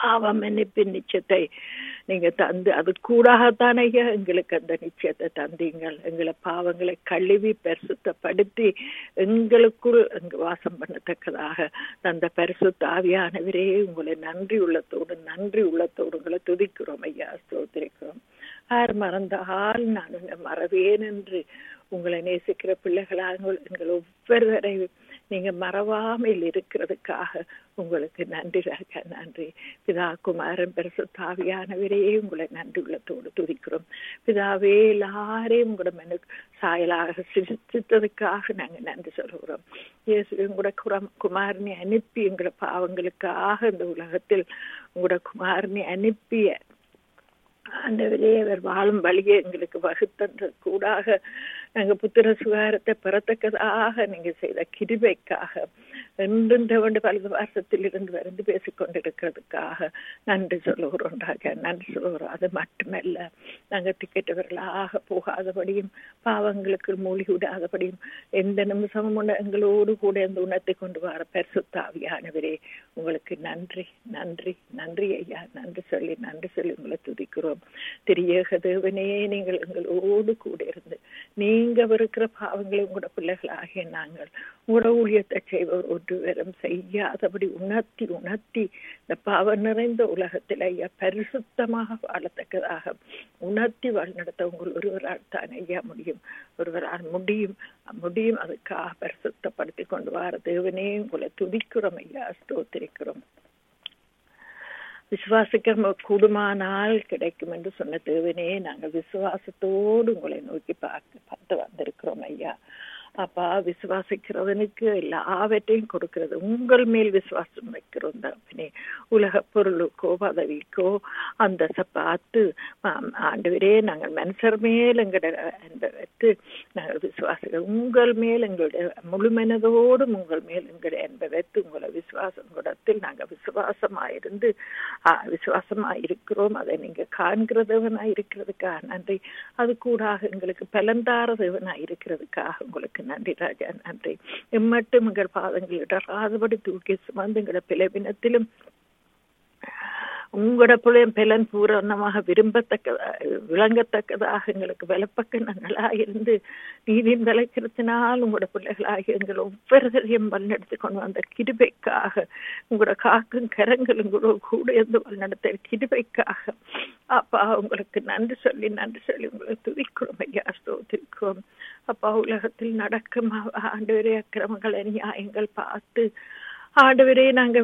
பாவ மன்னிப்பின் நிச்சயத்தை நீங்க தந்து அது கூடாகத்தான் ஐயா எங்களுக்கு அந்த நிச்சயத்தை தந்தீங்கள் எங்களை பாவங்களை கழுவி பரிசுத்தப்படுத்தி எங்களுக்குள் அங்கு வாசம் பண்ணத்தக்கதாக தந்த பரிசுத்த ஆவியானவரே உங்களை நன்றி உள்ளத்தோடு நன்றி உள்ளத்தோடு உங்களை துதிக்கிறோம் ஐயா ஸ்தோத்திரிக்கிறோம் யார் மறந்தால் நான் உன்னை மறவேன் என்று உங்களை நேசிக்கிற பிள்ளைகளாக எங்கள் ஒவ்வொருவரையும் நீங்க மறவாமல் இருக்கிறதுக்காக உங்களுக்கு நன்றி ராஜா நன்றி பிதா குமாரன் பெருசு தாவியானவரே உங்களை நன்றி உள்ளத்தோடு துதிக்கிறோம் பிதாவே எல்லாரையும் உங்களோட மனு சாயலாக சிரித்ததுக்காக நாங்க நன்றி சொல்கிறோம் இயேசு உங்களோட குரம் குமாரனை அனுப்பி எங்களோட பாவங்களுக்காக இந்த உலகத்தில் உங்களோட குமாரனை அனுப்பிய ஆண்டவரே அவர் வாழும் வழியை எங்களுக்கு வகுத்தன்ற கூடாக நாங்க புத்திர சுகாரத்தை பெறத்தக்கதாக நீங்க செய்த கிருபைக்காக என்றும் தவண்டு பலது வருஷத்தில் இருந்து வந்து பேசிக் கொண்டிருக்கிறதுக்காக நன்றி சொல்லுகிறோம் ராஜா நன்றி சொல்லுகிறோம் அது மட்டுமல்ல நாங்க திக்கெட்டவர்களாக போகாதபடியும் பாவங்களுக்கு மூழ்கி விடாதபடியும் எந்த நிமிஷமும் உன்னை எங்களோடு கூட இந்த உணர்த்தை கொண்டு வர பரிசுத்தாவியானவரே உங்களுக்கு நன்றி நன்றி நன்றி ஐயா நன்றி சொல்லி நன்றி சொல்லி உங்களை துதிக்கிறோம் திரியேக தேவனே நீங்கள் எங்களோடு கூட இருந்து நீங்க இருக்கிற பாவங்களை உங்களோட பிள்ளைகளாகிய நாங்கள் உங்களோட ஊழியத்தை செய்வர் ஒருவரும் செய்யாதபடி உணர்த்தி உணர்த்தி இந்த பாவம் நிறைந்த உலகத்தில் ஐயா பரிசுத்தமாக வாழத்தக்கதாக உணர்த்தி வழிநடத்த உங்கள் ஒருவரால் தான் ஐயா முடியும் ஒருவரால் முடியும் முடியும் அதுக்காக பரிசுத்தப்படுத்தி கொண்டு வர தேவனே உங்களை துதிக்கிறோம் ஐயா ஸ்தோத்திரிக்கிறோம் விசுவாசிக்க கூடுமானால் கிடைக்கும் என்று சொன்ன தேவனே நாங்கள் விசுவாசத்தோடு உங்களை நோக்கி பார்க்க பார்த்து வந்திருக்கிறோம் ஐயா அப்பா விசுவாசிக்கிறவனுக்கு எல்லாவற்றையும் கொடுக்கிறது உங்கள் மேல் விசுவாசம் வைக்கிறோம் தகப்பனே உலக பொருளுக்கோ பதவிக்கோ அந்த பார்த்து ஆண்டவரே நாங்கள் மனுஷர் மேல் எங்களுடைய அன்பை வைத்து நாங்கள் விசுவாசிக்கிறோம் உங்கள் மேல் எங்களுடைய முழு மனதோடும் உங்கள் மேல் எங்களுடைய அன்பை வைத்து உங்களை விசுவாசம் கூடத்தில் நாங்கள் விசுவாசமாயிருந்து விசுவாசமாய் இருக்கிறோம் அதை நீங்க காண்கிறதவனாய் இருக்கிறதுக்காக நன்றி அது கூடாக எங்களுக்கு பலந்தாரதவனாய் இருக்கிறதுக்காக உங்களுக்கு நன்றி ராஜா நன்றி எம்மட்டும் எங்கள் பாதங்கள் இடராதபடி தூக்கி சுமந்து எங்களோட பிளவினத்திலும் உங்களோட புலன் பலன் பூரணமாக விரும்பத்தக்கதா விளங்கத்தக்கதாக எங்களுக்கு வலப்பக்கணங்களா இருந்து நீதியின் விளைக்கிறதுனால் உங்களோட பிள்ளைகளாகி எங்கள் ஒவ்வொருவரையும் வழிநடத்தி கொண்டு வந்த கிருபைக்காக உங்களோட காக்கும் கரங்கள் உங்களோட கூட இருந்து வழிநடத்த கிருபைக்காக அப்பா உங்களுக்கு நன்றி சொல்லி நன்றி சொல்லி உங்களை துதிக்கிறோம் ஐயா ஸ்தோத்திரிக்கிறோம் அப்பா உலகத்தில் நடக்கும் ஆண்டு அக்கிரமங்கள் நியாயங்கள் பார்த்து ஆண்டவரே நாங்க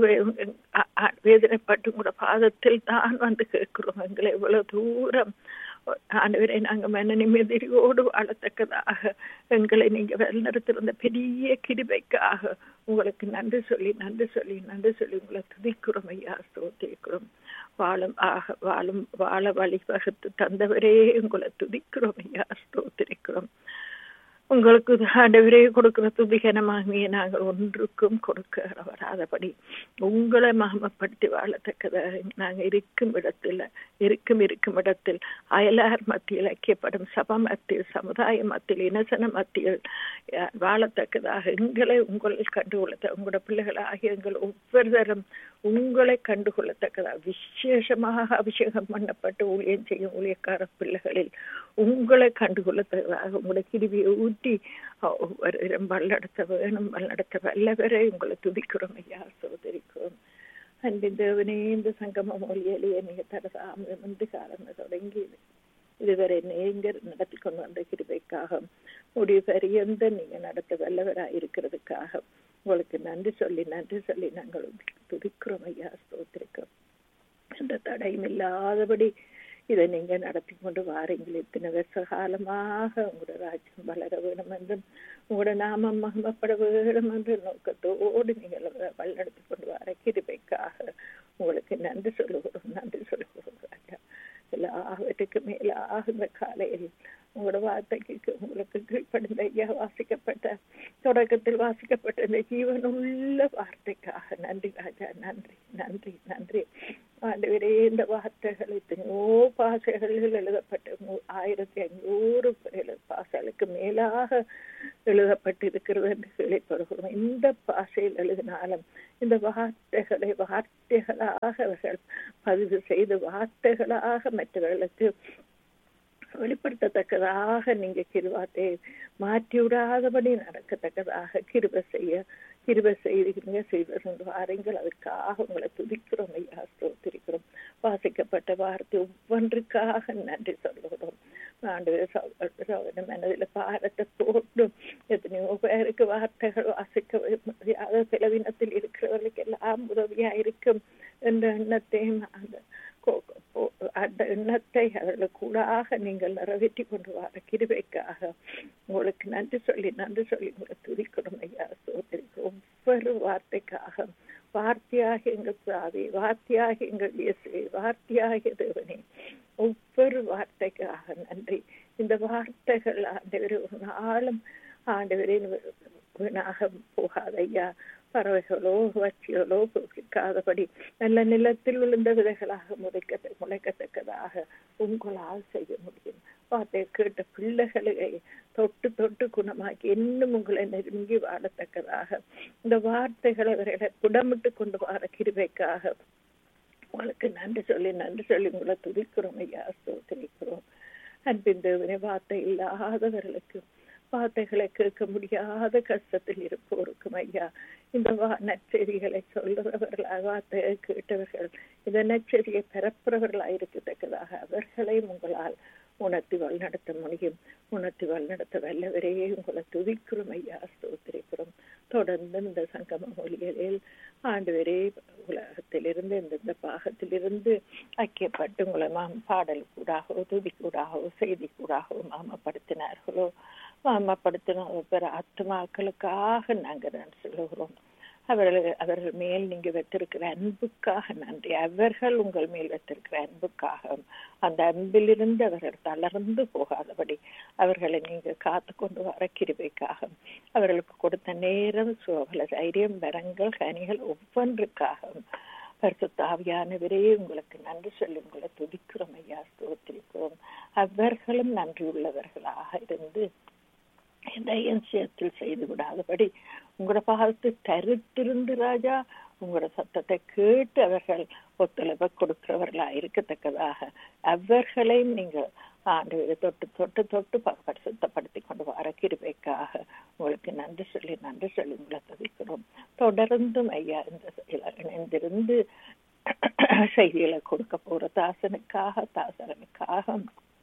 வேதனைப்பட்டு கூட பாதத்தில் தான் வந்து கேட்கிறோம் எங்களை இவ்வளவு தூரம் ஆண்டவரே நாங்க மன நிம்மதியோடு வாழத்தக்கதாக எங்களை நீங்க வழிநடத்திருந்த பெரிய கிருபைக்காக உங்களுக்கு நன்றி சொல்லி நன்றி சொல்லி நன்றி சொல்லி உங்களை துதிக்கிறோம் ஐயா ஸ்தோத்திரிக்கிறோம் வாழும் ஆக வாழும் வாழ வழி வகுத்து தந்தவரே உங்களை துதிக்கிறோம் ஐயா ஸ்தோத்திரிக்கிறோம் உங்களுக்கு ஆண்டவரே கொடுக்கிற துதிகனமாகிய நாங்கள் ஒன்றுக்கும் கொடுக்க வராதபடி உங்களை மகமப்படுத்தி வாழத்தக்கதாக நாங்கள் இருக்கும் இடத்தில் இருக்கும் இருக்கும் இடத்தில் அயலார் மத்தியில் ஐக்கியப்படும் சபை மத்தியில் சமுதாய மத்தியில் இனசன மத்தியில் வாழத்தக்கதாக எங்களை உங்களை கண்டுகொள்ள உங்களோட பிள்ளைகளாகிய எங்கள் ஒவ்வொருத்தரும் உங்களை கண்டுகொள்ளத்தக்கதாக விசேஷமாக அபிஷேகம் பண்ணப்பட்டு ஊழியம் செய்யும் ஊழியக்கார பிள்ளைகளில் உங்களை கண்டுகொள்ளத்தக்கதாக உங்களுடைய கிருவியை ஊற்றி ஒவ்வொருவரும் வல்லடத்த வேணும் வல்லடத்த வல்லவரை உங்களை துதிக்கிறோம் ஐயா சோதரிக்கிறோம் அன்பின் தேவனே இந்த சங்கம மொழியிலேயே நீங்க தரதாம வந்து காலம் தொடங்கி இதுவரை நீங்க நடத்தி கொண்டு வந்த கிருபைக்காக முடிவு பரியந்த நீங்க நடத்த வல்லவராக இருக்கிறதுக்காக உங்களுக்கு நன்றி சொல்லி நன்றி சொல்லி நாங்கள் துதிக்கிறோம் ஐயா ஸ்தோத்திரிக்கிறோம் எந்த தடையும் இல்லாதபடி இதை நீங்க நடத்தி கொண்டு வாரீங்கள் இத்தனை வருஷ காலமாக உங்களோட ராஜ்யம் வளர வேணும் என்றும் உங்களோட நாமம் மகமப்பட வேணும் என்ற நோக்கத்தோடு நீங்கள் வழிநடத்தி கொண்டு வர கிருபைக்காக உங்களுக்கு நன்றி சொல்லுகிறோம் நன்றி சொல்லுகிறோம் ராஜா எல்லாவற்றுக்கு மேலாக இந்த காலையில் உங்களோட வார்த்தைக்கு உங்களுக்கு கீழ்ப்படிந்த ஐயா வாசிக்கப்பட்ட தொடக்கத்தில் வாசிக்கப்பட்ட இந்த ஜீவனுள்ள வார்த்தைக்காக நன்றி ராஜா நன்றி நன்றி நன்றி ஆண்டவரே இந்த வார்த்தைகள் எத்தனையோ பாசைகளில் எழுதப்பட்ட ஆயிரத்தி ஐநூறு பாசைகளுக்கு மேலாக எழுதப்பட்டிருக்கிறது என்று கேள்விப்படுகிறோம் இந்த பாஷையில் எழுதினாலும் இந்த வார்த்தைகளை வார்த்தை வார்த்தைகளாக அவர்கள் பதிவு செய்து வார்த்தைகளாக மற்றவர்களுக்கு வெளிப்படுத்தத்தக்கதாக நீங்க கிருவாத்தை மாற்றி விடாதபடி நடக்கத்தக்கதாக கிருப செய்ய கிருப செய்கிறீங்க செய்வது வாருங்கள் அதற்காக உங்களை துதிக்கிறோம் ஐயா ஸ்தோத்திரிக்கிறோம் வாசிக்கப்பட்ட வார்த்தை ஒவ்வொன்றுக்காக நன்றி சொல்லுகிறோம் ஆண்டு சகோதர மனதில் பாரத்தை போட்டு எத்தனையோ பேருக்கு வார்த்தைகள் வாசிக்க முடியாத செலவினத்தில் இருக்கிறவர்களுக்கு எல்லாம் உதவியா இருக்கும் என்ற எண்ணத்தையும் அந்த அந்த எண்ணத்தை அவர்களுக்கூடாக நீங்கள் நிறைவேற்றி கொண்டு வர கிருபைக்காக உங்களுக்கு நன்றி சொல்லி நன்றி சொல்லி உங்களை துதிக்கணும் ஐயா சோதரிக்கு ஒவ்வொரு வார்த்தைக்காக வார்த்தையாக எங்கள் சாவி வார்த்தையாக எங்கள் இயேசுவை வார்த்தையாக தேவனே ஒவ்வொரு வார்த்தைக்காக நன்றி இந்த வார்த்தைகள் ஆண்டவர் ஒரு நாளும் ஆண்டவரின் வீணாக போகாதையா பறவைகளோ வச்சிகளோ புசிக்காதபடி நல்ல நிலத்தில் விழுந்த விதைகளாக முளைக்க முளைக்கத்தக்கதாக உங்களால் செய்ய முடியும் வார்த்தை கேட்ட பிள்ளைகளை தொட்டு தொட்டு குணமாக்கி இன்னும் உங்களை நெருங்கி வாழத்தக்கதாக இந்த வார்த்தைகளை அவர்களை புடமிட்டு கொண்டு வர கிருவைக்காக உங்களுக்கு நன்றி சொல்லி நன்றி சொல்லி உங்களை துதிக்கிறோம் ஐயா ஸ்தோத்திரிக்கிறோம் அன்பின் தேவனை வார்த்தை இல்லாதவர்களுக்கு வார்த்தைகளை கேட்க முடியாத கஷ்டத்தில் இருப்போருக்கும் ஐயா இந்த வா நற்செய்திகளை சொல்லுறவர்களாக வார்த்தையை கேட்டவர்கள் இந்த நற்செய்தியை பிறப்புறவர்களாக இருக்கத்தக்கதாக அவர்களையும் உங்களால் உணர்த்தி வழிநடத்த முடியும் உணர்த்தி வழிநடத்த வல்லவரே உங்களை துதிக்கிறோம் ஐயா ஸ்தோத்திரிக்கிறோம் தொடர்ந்து இந்த சங்கம மொழிகளில் ஆண்டு வரே உலகத்திலிருந்து இந்தந்த பாகத்திலிருந்து ஐக்கியப்பட்டு உங்களை மாம் பாடல் கூடாகவோ துதி கூடாகவோ செய்தி கூடாகவோ மாமப்படுத்தினார்களோ மாமப்படுத்தின பிற ஆத்மாக்களுக்காக நாங்கள் நான் சொல்லுகிறோம் அவர்கள் அவர்கள் மேல் நீங்க வைத்திருக்கிற அன்புக்காக நன்றி அவர்கள் உங்கள் மேல் வைத்திருக்கிற அன்புக்காக அந்த அன்பிலிருந்து அவர்கள் தளர்ந்து போகாதபடி அவர்களை நீங்க காத்து கொண்டு வர கிருபைக்காக அவர்களுக்கு கொடுத்த நேரம் சோகல தைரியம் வரங்கள் கனிகள் ஒவ்வொன்றுக்காக பரிசுத்தாவியானவரே உங்களுக்கு நன்றி சொல்லி உங்களை துதிக்கிறோம் ஐயா ஸ்தோத்திரிக்கிறோம் அவர்களும் நன்றி உள்ளவர்களாக இருந்து எதையும் சேர்த்தில் செய்து விடாதபடி உங்களோட பார்த்து தருத்திருந்து ராஜா உங்களோட சத்தத்தை கேட்டு அவர்கள் ஒத்துழைப்பை கொடுக்கிறவர்களா இருக்கத்தக்கதாக அவர்களையும் நீங்க ஆண்டு தொட்டு தொட்டு தொட்டு பரிசுத்தப்படுத்தி கொண்டு வர கிருபைக்காக உங்களுக்கு நன்றி சொல்லி நன்றி சொல்லி உங்களை துதிக்கிறோம் தொடர்ந்தும் ஐயா இந்த இணைந்திருந்து செய்திகளை கொடுக்க போற தாசனுக்காக தாசனுக்காக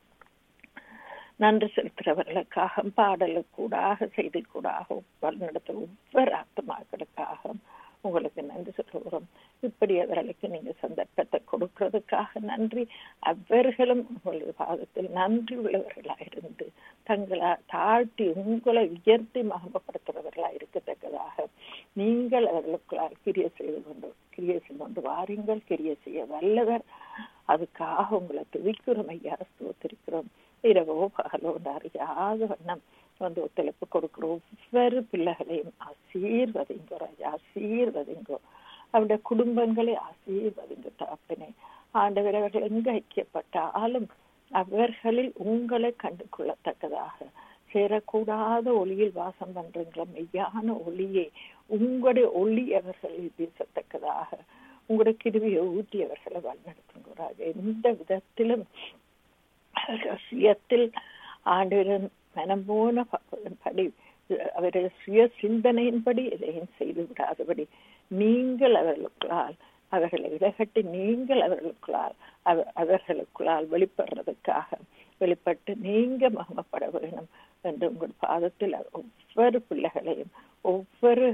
நன்றி செலுத்துறவர்களுக்காக பாடலுக்கூடாக செய்தி கூடாக வழிநடத்த ஒவ்வொரு ஆத்மாக்களுக்காக உங்களுக்கு நன்றி சொல்லுகிறோம் இப்படி அவர்களுக்கு நீங்க சந்தர்ப்பத்தை கொடுக்கறதுக்காக நன்றி அவர்களும் உங்களது பாதத்தில் நன்றி உள்ளவர்களாயிருந்து தங்களை தாழ்த்தி உங்களை உயர்த்தி மகமப்படுத்துறவர்களா இருக்கத்தக்கதாக நீங்கள் அவர்களுக்குள்ளால் கிரிய செய்து கொண்டு கிரிய செய்து கொண்டு வாருங்கள் கிரிய செய்ய வல்லவர் அதுக்காக உங்களை துதிக்கிறோம் ஐயா ஸ்தோத்திருக்கிறோம் இரவோ பகலோ அறியாத வண்ணம் வந்து ஒத்துழைப்பு கொடுக்கிற ஒவ்வொரு பிள்ளைகளையும் ஆசீர்வதிங்கோ ராஜா ஆசீர்வதிங்கோ அவருடைய குடும்பங்களை ஆசீர்வதிங்க தாப்பினே ஆண்டவர் அவர்கள் எங்கு ஐக்கியப்பட்டாலும் அவர்களில் உங்களை கண்டு கொள்ளத்தக்கதாக சேரக்கூடாத ஒளியில் வாசம் பண்றீங்களா மெய்யான ஒளியே உங்களுடைய ஒளி அவர்களில் வீசத்தக்கதாக உங்களுடைய கிருவியை ஊட்டி அவர்களை வழிநடத்துங்க ராஜா எந்த விதத்திலும் சுயத்தில் ஆண்டவரின் மனம் போன படி அவருடைய சுய சிந்தனையின்படி எதையும் செய்து விடாதபடி நீங்கள் அவர்களுக்குள்ளால் அவர்களை விலகட்டி நீங்கள் அவர்களுக்குள்ளால் அவர்களுக்குள்ளால் வெளிப்படுறதுக்காக வெளிப்பட்டு நீங்க மகமப்பட வேணும் என்று உங்கள் பாதத்தில் ஒவ்வொரு பிள்ளைகளையும் ஒவ்வொரு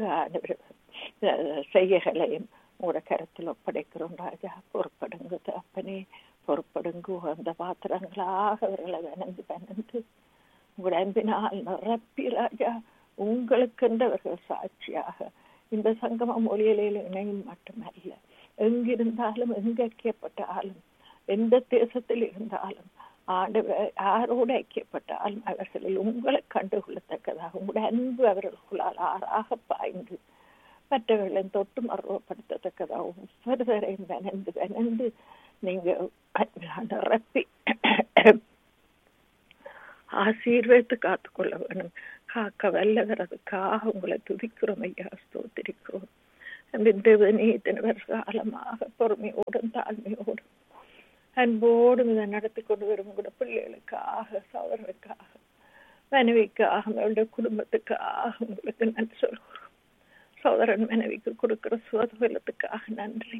செய்கைகளையும் உங்களோட கருத்தில் ஒப்படைக்கிறோம் ராஜா பொறுப்படுங்க அப்பனே பொறுப்படுங்கோ அந்த பாத்திரங்களாக அவர்களை வனந்து வனந்து உங்களோட அன்பினால் நிரப்பி ராஜா உங்களுக்கென்றவர்கள் சாட்சியாக இந்த சங்கம மொழியிலையில் இணையும் மட்டுமல்ல எங்கிருந்தாலும் எங்க ஐக்கியப்பட்டாலும் எந்த தேசத்தில் இருந்தாலும் ஆண்டவர் யாரோடு ஐக்கியப்பட்டாலும் அவர்களில் உங்களை கண்டுகொள்ளத்தக்கதாக உங்களுடைய அன்பு அவர்களுக்குள்ளால் ஆறாக பாய்ந்து மற்றவர்களின் தொட்டு மறுவப்படுத்தத்தக்கதாக ஒவ்வொருவரையும் வனந்து வனந்து நீங்க நிரப்பி ஆசீர்வதித்து காத்துக்கொள்ள வேணும் காக்க வல்லவர் அதுக்காக உங்களை துதிக்கிறோம் ஐயா ஸ்தோத்திரிக்கிறோம் அன்பின் தேவனே இத்தனை வருஷ காலமாக பொறுமையோடும் தாழ்மையோடும் அன்போடும் இதை நடத்தி கொண்டு வரும் உங்களோட பிள்ளைகளுக்காக சோதரனுக்காக மனைவிக்காக அவருடைய குடும்பத்துக்காக உங்களுக்கு நன்றி சொல்கிறோம் சோதரன் மனைவிக்கு கொடுக்கிற சுதபலத்துக்காக நன்றி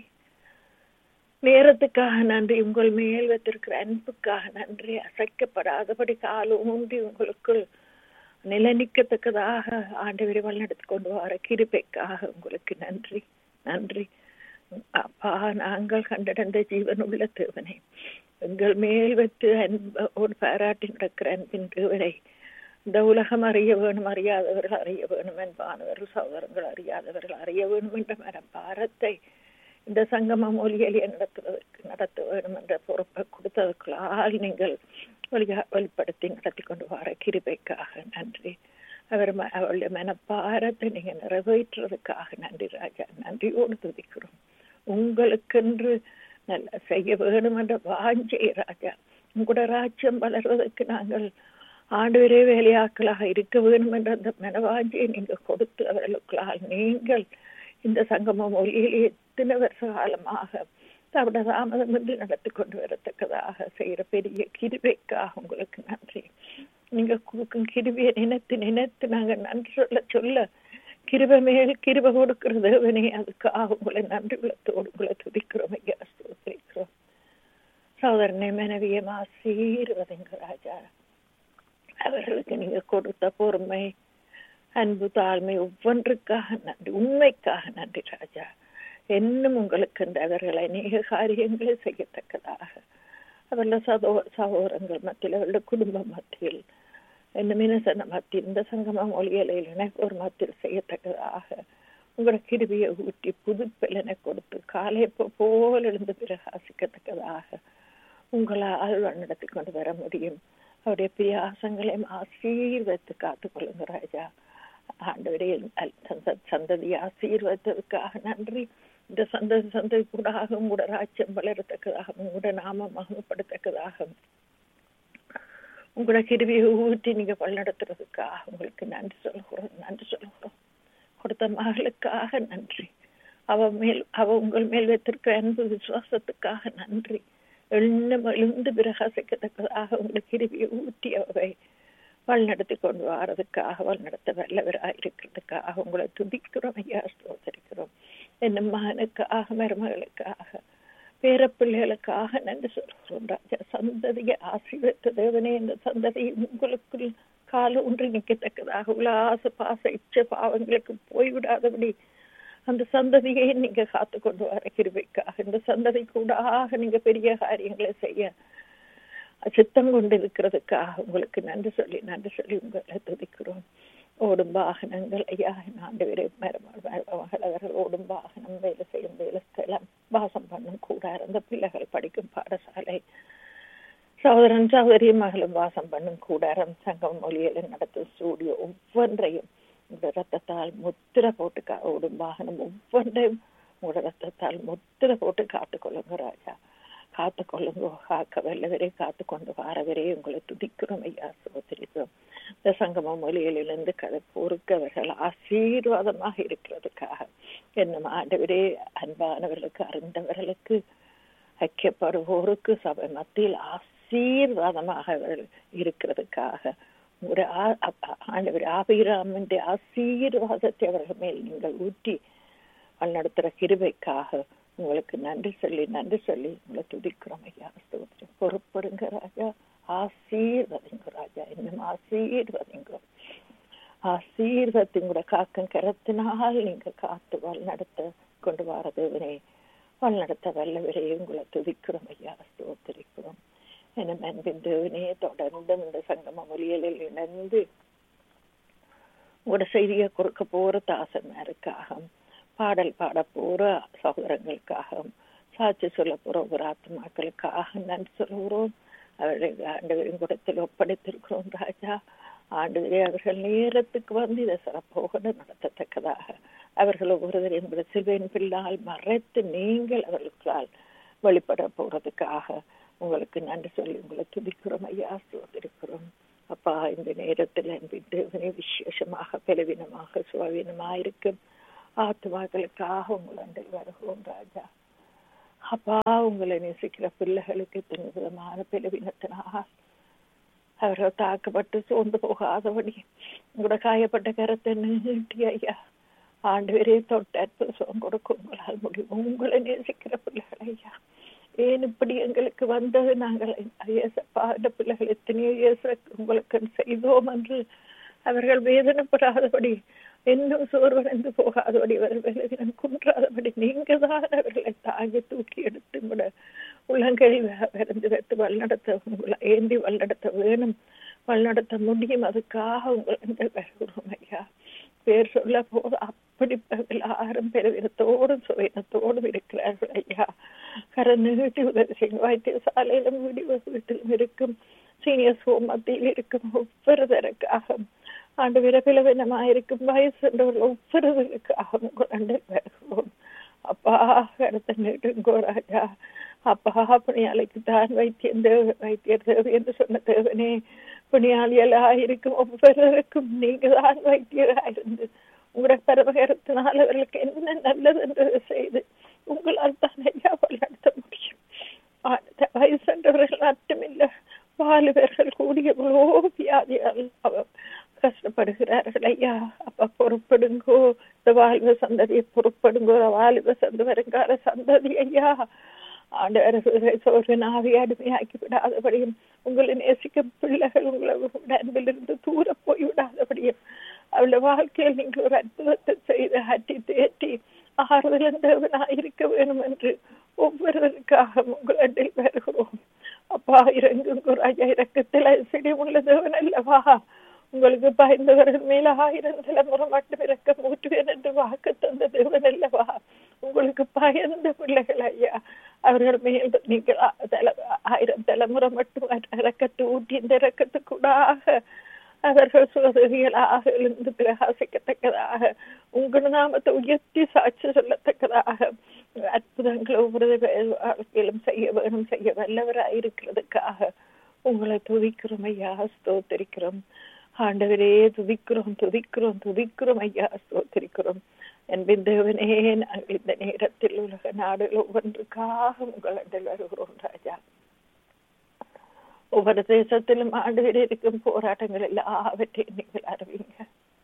நேரத்துக்காக நன்றி உங்கள் மேல் வைத்திருக்கிற அன்புக்காக நன்றி அசைக்கப்படாதபடி கால ஊன்றி உங்களுக்குள் நிலநிக்கத்தக்கதாக ஆண்டவரை வழிநடத்தி கொண்டு வர கிருபைக்காக உங்களுக்கு நன்றி நன்றி அப்பா நாங்கள் கண்டடைந்த ஜீவன் உள்ள தேவனை எங்கள் மேல் வைத்து அன்போடு பாராட்டி நடக்கிற அன்பின் தேவனை இந்த உலகம் அறிய வேணும் அறியாதவர்கள் அறிய வேணும் என்பானவர்கள் சகோதரங்கள் அறியாதவர்கள் அறிய வேணும் என்ற மரம் பாரத்தை இந்த சங்கமம் ஒலியலிய நடத்துவதற்கு நடத்த வேண்டும் என்ற பொறுப்பை கொடுத்ததுக்குள்ளால் நீங்கள் வழியா வெளிப்படுத்தி நடத்தி கொண்டு வர கிருபைக்காக நன்றி அவர் அவருடைய மனப்பாரத்தை நீங்க நிறைவேற்றுறதுக்காக நன்றி ராஜா நன்றியோடு துதிக்கிறோம் உங்களுக்கென்று நல்ல செய்ய வேணும் என்ற வாஞ்சை ராஜா உங்களோட ராஜ்யம் வளர்வதற்கு நாங்கள் ஆண்டவரே வேலையாக்களாக இருக்க வேண்டும் என்ற அந்த மனவாஞ்சியை நீங்க கொடுத்து அவர்களுக்குள்ளால் நீங்கள் இந்த சங்கமம் ஒலியில் எத்தனை வருஷ காலமாக தவிட தாமதம் என்று நடத்தி கொண்டு வரத்தக்கதாக செய்யற பெரிய கிருபைக்காக உங்களுக்கு நன்றி நீங்க கொடுக்கும் கிருபியை நினைத்து நினைத்து நாங்க நன்றி சொல்ல சொல்ல கிருப மேல் கிருப கொடுக்கிற தேவனே அதுக்காக உங்களை நன்றி உள்ளத்தோடு உங்களை துதிக்கிறோம் ஐயா ஸ்தோத்திரிக்கிறோம் சோதரனை மனைவியம் ஆசீர்வதிங்க ராஜா அவர்களுக்கு நீங்க கொடுத்த பொறுமை அன்பு தாழ்மை ஒவ்வொன்றுக்காக நன்றி உண்மைக்காக நன்றி ராஜா என்னும் உங்களுக்கு இந்த அவர்கள் அநேக காரியங்களை செய்யத்தக்கதாக அவர்கள் சதோ சகோதரங்கள் மத்தியில் அவர்களுடைய குடும்ப மத்தியில் இந்த மினசன மத்தியில் இந்த சங்கமம் ஒளியலையில் ஒரு மத்தியில் செய்யத்தக்கதாக உங்களோட கிருவியை ஊட்டி புது பிள்ளனை கொடுத்து காலை போல் எழுந்து பிரகாசிக்கத்தக்கதாக உங்களால் நடத்தி கொண்டு வர முடியும் அவருடைய பிரியாசங்களையும் ஆசீர்வத்து காத்துக்கொள்ளுங்க ராஜா ஆண்டவரே சந்ததி ஆசீர்வத்ததுக்காக நன்றி இந்த சந்ததி சந்ததி கூடாக உங்களோட ராஜ்யம் வளரத்தக்கதாக உங்களோட நாம மகமப்படுத்தக்கதாக உங்களோட கிருவியை ஊற்றி நீங்க வழிநடத்துறதுக்காக உங்களுக்கு நன்றி சொல்கிறோம் நன்றி சொல்கிறோம் கொடுத்த மகளுக்காக நன்றி அவ மேல் அவ உங்கள் மேல் வைத்திருக்க அன்பு விசுவாசத்துக்காக நன்றி எண்ணம் எழுந்து பிரகாசிக்கத்தக்கதாக உங்களுக்கு கிருவியை ஊற்றி அவை வழிநடத்தி கொண்டு வாரதுக்காக வழிநடத்த வல்லவராக இருக்கிறதுக்காக உங்களை துதிக்கிறோம் ஐயா ஸ்தோத்தரிக்கிறோம் என் மகனுக்காக மருமகளுக்காக பேரப்பிள்ளைகளுக்காக நன்றி சொல்கிறோம் ராஜா சந்ததியை ஆசீர்வத்த தேவனே இந்த சந்ததி உங்களுக்குள் கால ஒன்று நிற்கத்தக்கதாக உலாச பாச இச்ச பாவங்களுக்கு போய்விடாதபடி அந்த சந்ததியை நீங்க காத்து கொண்டு வர கிருபைக்காக இந்த சந்ததி கூடாக நீங்க பெரிய காரியங்களை செய்ய சித்தம் கொண்டு இருக்கிறதுக்காக உங்களுக்கு நன்றி சொல்லி நன்றி சொல்லி உங்களை துதிக்கிறோம் ஓடும் வாகனங்கள் ஐயா ஆண்டு வரை மகளவர்கள் ஓடும் வாகனம் வேலை செய்யும் வேலை ஸ்தலம் வாசம் பண்ணும் கூடார் அந்த பிள்ளைகள் படிக்கும் பாடசாலை சகோதரன் சகோதரி மகளும் வாசம் பண்ணும் கூடாரம் சங்கம் மொழியில நடத்தும் ஸ்டூடியோ ஒவ்வொன்றையும் உங்களோட ரத்தத்தால் முத்திர போட்டு ஓடும் வாகனம் ஒவ்வொன்றையும் உங்களோட ரத்தத்தால் முத்திர போட்டு காத்துக்கொள்ளுங்க ராஜா காத்து கொள்ளுங்க காக்க வல்லவரே காத்து கொண்டு வாரவரே உங்களை துதிக்கிறோம் ஐயா சோதரிக்கிறோம் இந்த சங்கம மொழிகளிலிருந்து கதை பொறுக்கவர்கள் ஆசீர்வாதமாக இருக்கிறதுக்காக என்னும் ஆண்டவரே அன்பானவர்களுக்கு அறிந்தவர்களுக்கு ஐக்கியப்படுவோருக்கு சபை மத்தியில் ஆசீர்வாதமாக அவர்கள் இருக்கிறதுக்காக ஒரு ஆண்டவர் ஆபிராமன் ஆசீர்வாதத்தை அவர்கள் மேல் நீங்கள் ஊற்றி வழிநடத்துகிற கிருபைக்காக உங்களுக்கு நன்றி சொல்லி நன்றி சொல்லி உங்களை துதிக்கிறோம் ஐயா ஸ்தோத்திரம் பொறுப்படுங்க ராஜா ஆசீர்வதிங்க ராஜா இன்னும் ஆசீர்வதிங்க ஆசீர்வத்தின் கூட காக்கும் கரத்தினால் நீங்க காத்து வழி நடத்த கொண்டு வர தேவனே வழி நடத்த வல்லவரே உங்களை துதிக்கிறோம் ஐயா ஸ்தோத்திரிக்கிறோம் என அன்பின் தேவனே தொடர்ந்து இந்த சங்கம மொழிகளில் இணைந்து உங்களோட செய்தியை கொடுக்க போற தாசன்மாருக்காக பாடல் பாட போற சகோதரங்களுக்காக சாட்சி சொல்ல போற ஒரு ஆத்மாக்களுக்காக நன்றி சொல்லுகிறோம் அவர்கள் ஆண்டவரின் குடத்தில் ஒப்படைத்திருக்கிறோம் ராஜா ஆண்டவரே அவர்கள் நேரத்துக்கு வந்து இதை சிறப்போக நடத்தத்தக்கதாக அவர்கள் ஒவ்வொருவர் என்பது சில்வேன் பிள்ளால் மறைத்து நீங்கள் அவர்களுக்கால் வெளிப்பட போறதுக்காக உங்களுக்கு நன்றி சொல்லி உங்களை துதிக்கிறோம் ஐயா சோதரிக்கிறோம் அப்பா இந்த நேரத்தில் தேவனே விசேஷமாக பலவீனமாக சுவாவீனமாக இருக்கும் ஆத்மாக்களுக்காக உங்களை வருகிறோம் ராஜா அப்பா உங்களை நேசிக்கிற பிள்ளைகளுக்கு இத்தனை விதமான பிளவினத்தினால் அவர்கள் தாக்கப்பட்டு சோர்ந்து போகாதபடி உங்களோட காயப்பட்ட கரத்தை நீட்டி ஐயா ஆண்டு வரை தொட்டு அற்புத சுகம் கொடுக்க உங்களால் முடியும் உங்களை நேசிக்கிற பிள்ளைகள் ஐயா ஏன் இப்படி எங்களுக்கு வந்தது நாங்கள் இயேசப்பா இந்த பிள்ளைகள் எத்தனையோ இயேசு உங்களுக்கு செய்தோம் என்று அவர்கள் வேதனைப்படாதபடி இன்னும் சோர்வடைந்து போகாதபடி அவர்கள் குன்றாதபடி நீங்க தான் அவர்களை தாங்கி தூக்கி எடுத்து விட உள்ளங்கை விரைந்து வைத்து வழிநடத்த உங்களை ஏந்தி வழிநடத்த வேணும் வழிநடத்த முடியும் அதுக்காக உங்களை வருகிறோம் ஐயா பேர் சொல்ல போது அப்படி எல்லாரும் பெருவினத்தோடும் சுவையினத்தோடும் இருக்கிறார்கள் ஐயா கரை நீட்டி உதவி செய்யும் வைத்தியசாலையிலும் வீடியோ வீட்டிலும் இருக்கும் சீனியர்ஸ் ஹோம் மத்தியில் இருக்கும் ஒவ்வொருதற்காக ஆண்டு விரபிலவினமாயிருக்கும் வயசுன்றவர்கள் ஒவ்வொருவருக்காக உங்கள் வருகிறோம் அப்பா கடத்த நீட்டுங்கோ ராஜா அப்பா புனியாளிக்கு தான் வைத்தியம் தேவை வைத்தியர் தேவை என்று சொன்ன தேவனே புனியாளியலாயிருக்கும் ஒவ்வொருவருக்கும் நீங்க தான் வைத்தியராயிருந்து உங்களோட பரவகரத்தினால் அவர்களுக்கு என்ன நல்லது என்று செய்து உங்களால் தான் ஐயா வழிநடத்த முடியும் வயசென்றவர்கள் மட்டுமில்லை வாலிபர்கள் கூடிய எவ்வளோ வியாதியால் கஷ்டப்படுகிறார்கள் ஐயா அப்ப பொறுப்படுங்கோ இந்த வாழ்வ சந்ததியை பொறுப்படுங்கோ வாலிப சந்த வருங்கால சந்ததி ஐயா ஆண்டவர் சோர்வின் ஆவியை அடிமையாக்கி விடாதபடியும் உங்களை நேசிக்கும் பிள்ளைகள் உங்களை அன்பிலிருந்து தூர போய் விடாதபடியும் அவளுடைய வாழ்க்கையில் நீங்கள் ஒரு அற்புதத்தை செய்து அட்டி தேற்றி ஆறுதல் இருக்க வேணும் என்று ஒவ்வொருவருக்காக உங்களிடத்தில் வருகிறோம் அப்பா இறங்குங்க ராஜா இறக்கத்தில் ஐஸ்வர்யம் உள்ள தேவன் அல்லவா உங்களுக்கு பயந்தவர்கள் மேல ஆயிரம் தலைமுறை மட்டும் இறக்க மூட்டுவேன் என்று வாக்கு தந்த தேவன் அல்லவா உங்களுக்கு பயந்த பிள்ளைகள் ஐயா அவர்கள் மேல் நீங்கள் ஆயிரம் தலைமுறை மட்டும் இறக்கத்து ஊட்டி இந்த இறக்கத்துக்கூடாக அவர்கள் சுகதிகளாக எழுந்து பிரகாசிக்கத்தக்கதாக உங்கள் நாமத்தை உயர்த்தி சாட்சி சொல்லத்தக்கதாக அற்புதங்களை ஒவ்வொரு வாழ்க்கையிலும் செய்ய வேணும் செய்ய வல்லவராக இருக்கிறதுக்காக உங்களை துதிக்கிறோம் ஐயா ஸ்தோத்தரிக்கிறோம் ஆண்டவரே துதிக்கிறோம் துதிக்கிறோம் துதிக்கிறோம் ஐயா ஸ்தோத்தரிக்கிறோம் என்பின் தேவனே நாங்கள் இந்த நேரத்தில் உலக நாடுகள் ஒவ்வொன்றுக்காக உங்களிடம் வருகிறோம் ராஜா ஒவ்வொரு தேசத்திலும் ஆண்டவர் இருக்கும் போராட்டங்கள் எல்லாவற்றையும் நீங்கள் அறிவீங்க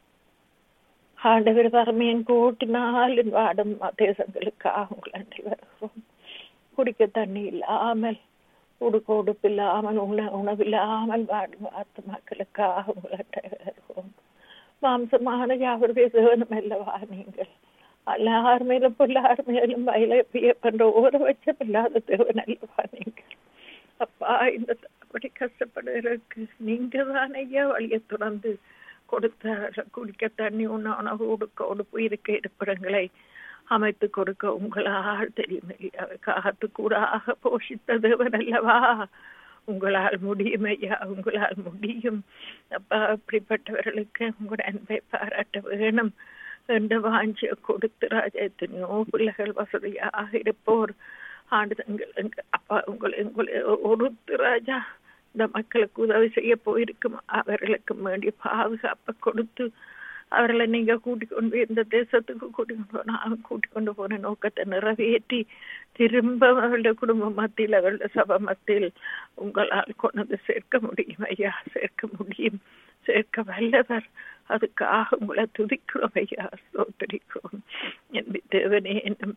ஆண்டவர் வறுமையின் கூட்டினால் வாடும் தேசங்களுக்காக உங்களை வருகிறோம் குடிக்க தண்ணி இல்லாமல் உடுக்க உடுப்பு இல்லாமல் உண உணவில்லாமல் வாடும் ஆத்மாக்களுக்காக உங்களை வருகிறோம் மாம்சமான யாவருடைய தேவனம் அல்லவா நீங்கள் எல்லார் மேலும் எல்லார் மேலும் வயலை பண்ற ஒவ்வொரு பட்சம் இல்லாத தேவன் அல்லவா நீங்கள் அப்பா இந்த அப்படி கஷ்டப்படுறதுக்கு நீங்க தான் ஐயா வழியை துறந்து கொடுத்த குடிக்க தண்ணி உண்ண உணவு உடுக்க உடுப்பு இருக்க இருப்பிடங்களை அமைத்து கொடுக்க உங்களால் தெரியும் காத்து கூடாக போஷித்த தேவன் அல்லவா உங்களால் முடியும் ஐயா உங்களால் முடியும் அப்பா அப்படிப்பட்டவர்களுக்கு உங்களோட அன்பை பாராட்ட வேணும் என்ற வாஞ்சியை கொடுத்து ராஜா எத்தனையோ பிள்ளைகள் வசதியாக இருப்போர் ஆண்டு தங்கள் அப்பா உங்களை உங்களை ஒருத்து ராஜா இந்த மக்களுக்கு உதவி செய்ய போயிருக்கும் அவர்களுக்கு வேண்டிய பாதுகாப்பை கொடுத்து அவர்களை நீங்க கூட்டிக் கொண்டு இந்த தேசத்துக்கு கூட்டிக் கொண்டு போன கூட்டிக் கொண்டு போன நோக்கத்தை நிறைவேற்றி திரும்ப அவருடைய குடும்ப மத்தியில் அவருடைய சபை மத்தியில் உங்களால் கொண்டு சேர்க்க முடியும் ஐயா சேர்க்க முடியும் சேர்க்க வல்லவர் அதுக்காக உங்களை துதிக்கிறோம் ஐயா சோத்தரிக்கிறோம் என் தேவனே என்னும்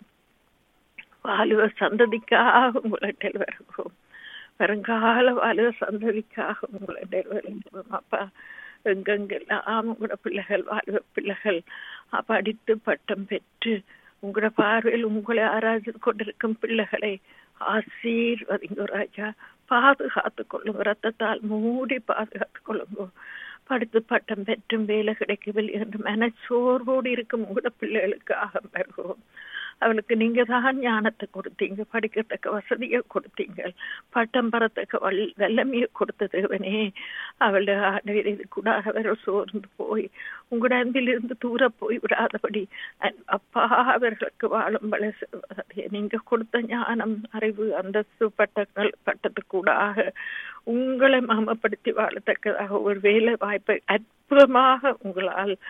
வாலிப சந்ததிக்காக உங்களிடத்தில் வருகிறோம் வருங்கால வாலிப சந்ததிக்காக உங்களிடத்தில் வருகிறோம் அப்பா எங்கெங்கெல்லாம் உங்களோட பிள்ளைகள் வாலிப பிள்ளைகள் படித்து பட்டம் பெற்று உங்களோட பார்வையில் உங்களை ஆராய்ச்சி கொண்டிருக்கும் பிள்ளைகளை ஆசீர்வதிங்க ராஜா பாதுகாத்து கொள்ளுங்க ரத்தத்தால் மூடி பாதுகாத்து கொள்ளுங்க படித்து பட்டம் பெற்றும் வேலை கிடைக்கவில்லை என்று மனச்சோர்வோடு இருக்கும் உங்களோட பிள்ளைகளுக்காக வருகிறோம் அவளுக்கு நீங்க தான் ஞானத்தை கொடுத்தீங்க படிக்கத்தக்க வசதியை கொடுத்தீங்க பட்டம் பரத்தக்க வல் வெள்ளமையை கொடுத்த தேவனே அவளுடைய இது கூட அவர் சோர்ந்து போய் உங்களோட அன்பிலிருந்து தூர போய் விடாதபடி அப்பா அவர்களுக்கு வாழும் வளச நீங்க கொடுத்த ஞானம் அறிவு அந்தஸ்து பட்டங்கள் பட்டத்துக்கூடாக உங்களை மாமப்படுத்தி வாழத்தக்கதாக ஒரு வேலை வாய்ப்பை அற்புதமாக உங்களால்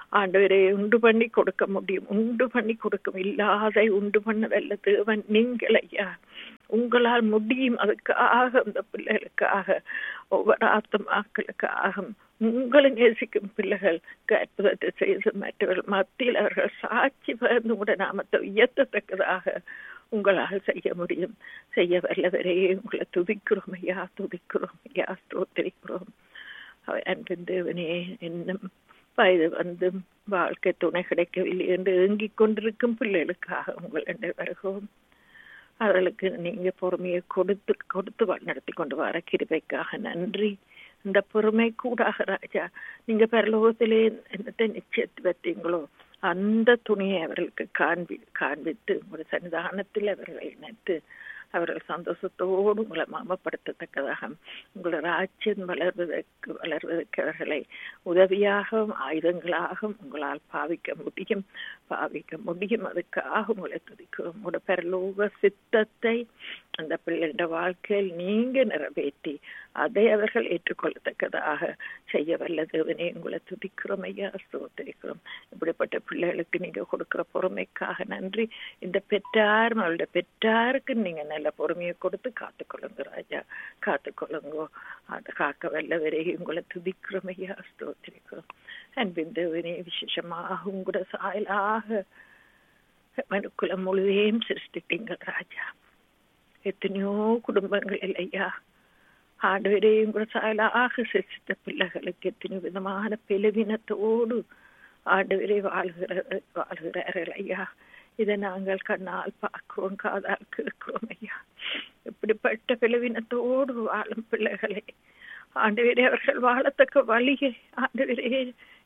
ஆண்டவரை உண்டு பண்ணி கொடுக்க முடியும் உண்டு பண்ணி கொடுக்கும் இல்லாதை உண்டு பண்ணதல்ல தேவன் நீங்கள் ஐயா உங்களால் முடியும் அதுக்காக அந்த பிள்ளைகளுக்காக ஒவ்வொரு ஆத்மாக்களுக்காக உங்களை நேசிக்கும் பிள்ளைகள் அற்புதத்தை செய்து மற்றவர்கள் மத்தியில் அவர்கள் சாட்சி பகிர்ந்து கூட நாமத்தை உயர்த்தத்தக்கதாக உங்களால் செய்ய முடியும் செய்ய வல்லவரே உங்களை துதிக்கிறோம் ஐயா துதிக்கிறோம் ஐயா ஸ்தோத்திரிக்கிறோம் அன்பின் தேவனே இன்னும் வயது வந்து வாழ்க்கை துணை கிடைக்கவில்லை என்று ஏங்கிக் கொண்டிருக்கும் பிள்ளைகளுக்காக உங்களிடம் வருகிறோம் அவர்களுக்கு நீங்க பொறுமையை கொடுத்து கொடுத்து வழிநடத்தி கொண்டு வர கிருபைக்காக நன்றி இந்த பொறுமை கூடாக ராஜா நீங்க பரலோகத்திலே என்னத்தை நிச்சயத்து வைத்தீங்களோ அந்த துணியை அவர்களுக்கு காண்பி காண்பித்து உங்களுடைய சன்னிதானத்தில் அவர்களை இணைத்து அவர்கள் சந்தோஷத்தோடு உங்களை மாமப்படுத்தத்தக்கதாக உங்களோட ராஜ்யம் வளர்வதற்கு வளர்வதற்கு அவர்களை உதவியாகவும் ஆயுதங்களாகவும் உங்களால் பாவிக்க முடியும் பாவிக்க முடியும் அதுக்காக உங்களை துதிக்கிறோம் உங்களோட பரலோக சித்தத்தை அந்த பிள்ளைன்ற வாழ்க்கையில் நீங்க நிறைவேற்றி அதை அவர்கள் ஏற்றுக்கொள்ளத்தக்கதாக செய்ய வல்ல தேவனே உங்களை துதிக்கிறோம் ஐயா ஸ்தோத்திரிக்கிறோம் இப்படிப்பட்ட பிள்ளைகளுக்கு நீங்க கொடுக்கிற பொறுமைக்காக நன்றி இந்த பெற்றார் அவளுடைய பெற்றாருக்கு நீங்க நல்ல பொறுமையை கொடுத்து காத்துக்கொள்ளுங்க ராஜா காத்துக்கொள்ளுங்கோ அதை காக்க வல்லவரே உங்களை துதிக்கிறோம் ஐயா ஸ்தோத்திரிக்கிறோம் அன்பின் தேவனே விசேஷமாக உங்களோட சாயலாக மனுக்குலம் முழுதையும் சிருஷ்டிட்டீங்க ராஜா எத்தனையோ குடும்பங்கள் இல்லையா ஆண்டவரையும் கூட சாயலாக சிரித்த பிள்ளைகளுக்கு எத்தனையோ விதமான பிளவினத்தோடு ஆண்டவரே வாழ்கிற வாழ்கிறார்கள் ஐயா இதை நாங்கள் கண்ணால் பார்க்கிறோம் காதால் கேட்கிறோம் ஐயா இப்படிப்பட்ட பிளவினத்தோடு வாழும் பிள்ளைகளை ஆண்டவரே அவர்கள் வாழத்தக்க வழியை ஆண்டவரே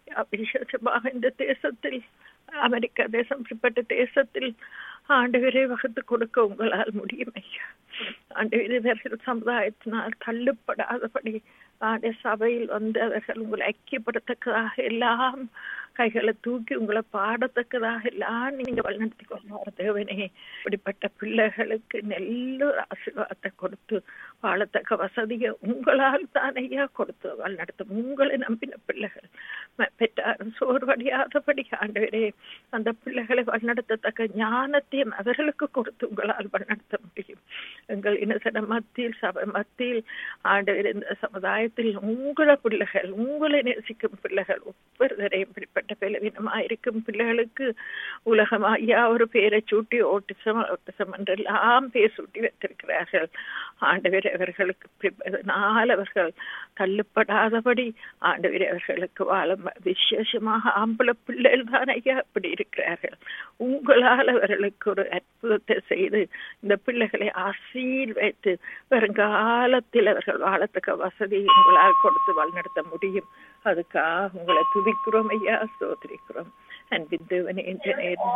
விசேஷமாக இந்த தேசத்தில் அமெரிக்கா தேசம் இப்படிப்பட்ட தேசத்தில் ஆண்டவரை வகுத்து கொடுக்க உங்களால் முடியும் ஐயா ஆண்டவரே இவர்கள் சமுதாயத்தினால் தள்ளுப்படாதபடி ஆண்ட சபையில் வந்து அவர்கள் உங்களை ஐக்கியப்படத்தக்கதாக எல்லாம் கைகளை தூக்கி உங்களை பாடத்தக்கதாக எல்லாம் நீங்க வழிநடத்தி கொள்வார் தேவனே இப்படிப்பட்ட பிள்ளைகளுக்கு நல்ல ஆசீர்வாதத்தை கொடுத்து வாழத்தக்க வசதியை உங்களால் தானையா கொடுத்து வழிநடத்தும் உங்களை நம்பின பிள்ளைகள் பெற்றாரும் சோர்வடையாதபடி ஆண்டவரே அந்த பிள்ளைகளை வழிநடத்தத்தக்க ஞானத்தையும் அவர்களுக்கு கொடுத்து உங்களால் வழிநடத்த முடியும் எங்கள் இனசன மத்தியில் சபை மத்தியில் ஆண்டவர் இந்த சமுதாயத்தில் உங்களை பிள்ளைகள் உங்களை நேசிக்கும் பிள்ளைகள் ஒவ்வொருவரையும் இப்படிப்பட்ட பலவீனமாயிருக்கும் பிள்ளைகளுக்கு உலகம் ஐயா ஒரு பேரை சூட்டி ஓட்டிசம் ஓட்டிசம் என்றெல்லாம் பேர் சூட்டி வைத்திருக்கிறார்கள் ஆண்டவர் அவர்களுக்கு நாள் அவர்கள் தள்ளுப்படாதபடி ஆண்டவர் அவர்களுக்கு வாழ விசேஷமாக ஆம்பளை பிள்ளைகள் தான் ஐயா அப்படி இருக்கிறார்கள் உங்களால் அவர்களுக்கு ஒரு அற்புதத்தை செய்து இந்த பிள்ளைகளை ஆசீர் வைத்து வருங்காலத்தில் அவர்கள் வாழத்தக்க வசதி உங்களால் கொடுத்து வழிநடத்த முடியும் அதுக்காக உங்களை துதிக்கிறோம் ஐயா சோதரிக்கிறோம் அன்பின் தேவனே என்ற நேரம்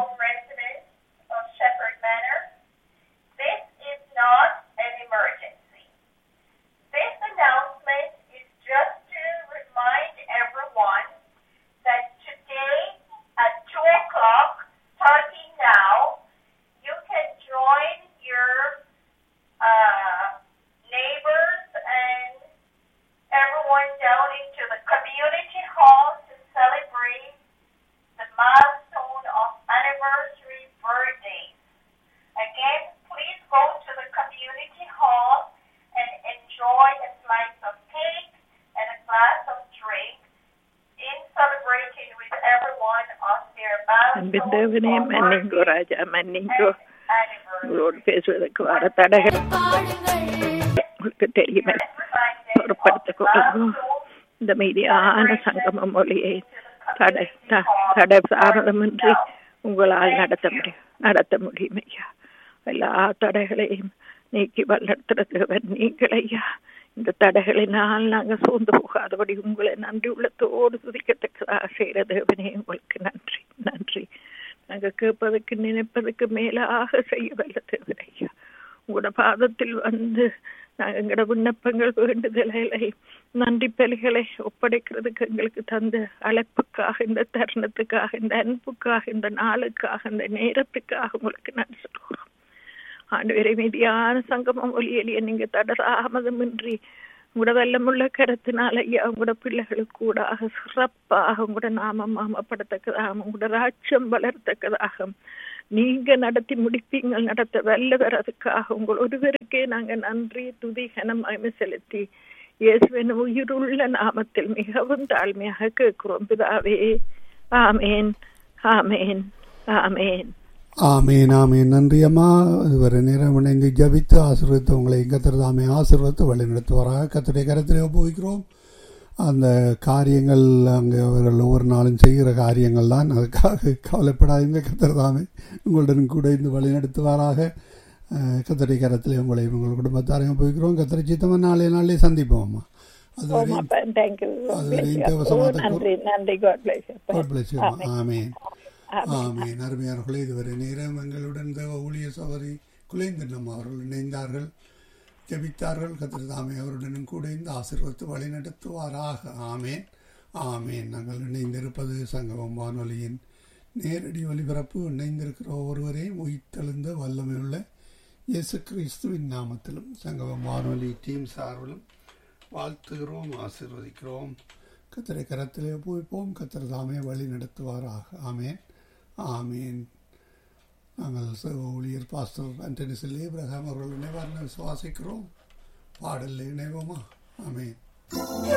an emergency. This announcement is just to remind everyone that today at 2 o'clock, starting now, you can join your uh, neighbors and everyone down into the community hall to celebrate the milestone of anniversary birthdays. Again, please go to the community hall and enjoy a slice of cake and a glass of drink in celebrating with everyone on their அன்பின் milestone தேவனே of மன்னிங்கோ birthday Raja மன்னிங்கோ anniversary. உங்களோடு பேசுவதற்கு வர தடைகள் உங்களுக்கு தெரியுமே பொறுப்படுத்திக் கொள்ளுங்க இந்த மீதியான சங்கம மொழியை தடை த- தடை தாமதமின்றி உங்களால் நடத்த முடியும் நடத்த முடியும் ஐயா எல்லா தடைகளையும் நீக்கி வல்லடத்துறது நீங்கள் ஐயா இந்த தடைகளினால் நாங்கள் சோர்ந்து போகாதபடி உங்களை நன்றி உள்ளத்தோடு துதிக்கத்தக்கதாக செய்கிற தேவனே உங்களுக்கு நன்றி நன்றி நாங்கள் கேட்பதற்கு நினைப்பதற்கு மேலாக செய்ய வல்ல தேவன் ஐயா உங்களோட பாதத்தில் வந்து நாங்கள் எங்களோட விண்ணப்பங்கள் வேண்டுதல்களை நன்றி பலிகளை ஒப்படைக்கிறதுக்கு எங்களுக்கு தந்த அழைப்புக்காக இந்த தருணத்துக்காக இந்த அன்புக்காக இந்த நாளுக்காக இந்த நேரத்துக்காக உங்களுக்கு நன்றி சொல்கிறோம் ஆண்டு மீதியான சங்கமம் ஒலியலிய நீங்க தடராமதமின்றி உங்களோட வல்லமுள்ள கருத்தினால ஐயா உங்களோட பிள்ளைகளுக்கு கூடாக சிறப்பாக உங்களோட நாமம் மாமப்படத்தக்கதாக உங்களோட ராட்சம் வளர்த்தக்கதாக நீங்க நடத்தி முடிப்பீங்கள் நடத்த வல்லவர் அதுக்காக உங்கள் ஒருவருக்கே நாங்க நன்றி துதி கனம் மகிமை செலுத்தி இயேசுவின் உயிருள்ள நாமத்தில் மிகவும் தாழ்மையாக கேட்கிறோம் பிதாவே ஆமேன் ஆமேன் ஆமேன் ஆமேன் ஆமேன் நன்றி அம்மா இதுவரை நேரம் இணைந்து ஜபித்து ஆசீர்வதித்து உங்களை கத்திரதாமே ஆசீர்வதித்து வழி நடத்துவாராக கத்துடைய கரத்திலே ஒப்புவிக்கிறோம் அந்த காரியங்கள் அங்கே அவர்கள் ஒவ்வொரு நாளும் செய்கிற காரியங்கள் தான் அதுக்காக கவலைப்படாதீங்க கத்திரதாமே உங்களுடன் கூட இந்த வழி நடத்துவாராக கத்தடை கரத்திலே உங்களை உங்கள் குடும்பத்தாரையும் ஒப்புவிக்கிறோம் கத்திரை சித்தமாக நாளே நாளே சந்திப்போம் அம்மா அதுவரை தேங்க்யூ அதுவரை இந்த வசமாக நன்றி நன்றி God bless God bless you. Amen amen அருமையார்களே இதுவரை நேரம் எங்களுடன் தேவ ஊழிய சவரி குலேந்தனம் அவர்கள் இணைந்தார்கள் ஜபித்தார்கள் கத்திரதாமே அவருடனும் கூட இந்த ஆசீர்வத்து வழி நடத்துவாராக ஆமேன் ஆமேன் நாங்கள் இணைந்திருப்பது சங்கமம் வானொலியின் நேரடி ஒலிபரப்பு இணைந்திருக்கிற ஒருவரையும் உயிர்த்தெழுந்த வல்லமையுள்ள இயேசு கிறிஸ்துவின் நாமத்திலும் சங்கமம் வானொலி டீம் சார்பிலும் வாழ்த்துகிறோம் ஆசீர்வதிக்கிறோம் கத்திரை கரத்திலே போய்ப்போம் கத்திர தாமே வழி நடத்துவாராக ஆமேன் ஆமேன் நாங்கள் ஊழியர் பாஸ்டர் அண்டனி செல்லி இப்ரஹாம் அவர்கள் நினைவார்னு விசுவாசிக்கிறோம் பாடல் இணைவோமா ஆமேன்